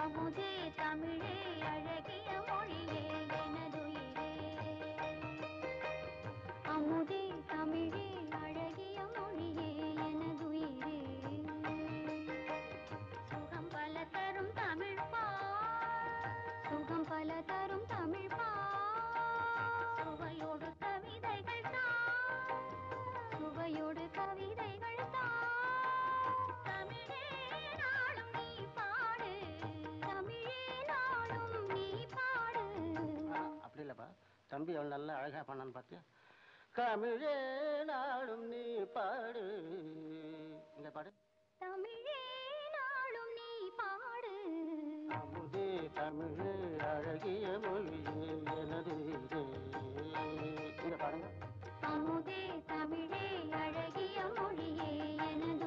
அமுதே தமிழே அழகிய மொழியே எனதுயிரே அமுதே தமிழே அழகிய மொழியே எனதுயிரே சுகம் பல தரும் தமிழ் பா சுகம் பல தரும் தமிழ் பா சுவையோடு கவிதைகள் தான் சுவையோடு கவிதைகள் தான் தமிழே நாளும் நீ பாடு தமிழே நாளும் நீ பாடு அப்படி இல்லப்பா தம்பி அவன் நல்லா அழகா பண்ணான்னு பார்த்தியா தமிழே நாளும் நீ பாடு இந்த பாடு தமிழே நாளும் நீ பாடு அமுதே தமிழே அழகிய மொழியே எனது இதே. இங்க பாருங்க அமுதே தமிழே அழகிய மொழியே எனது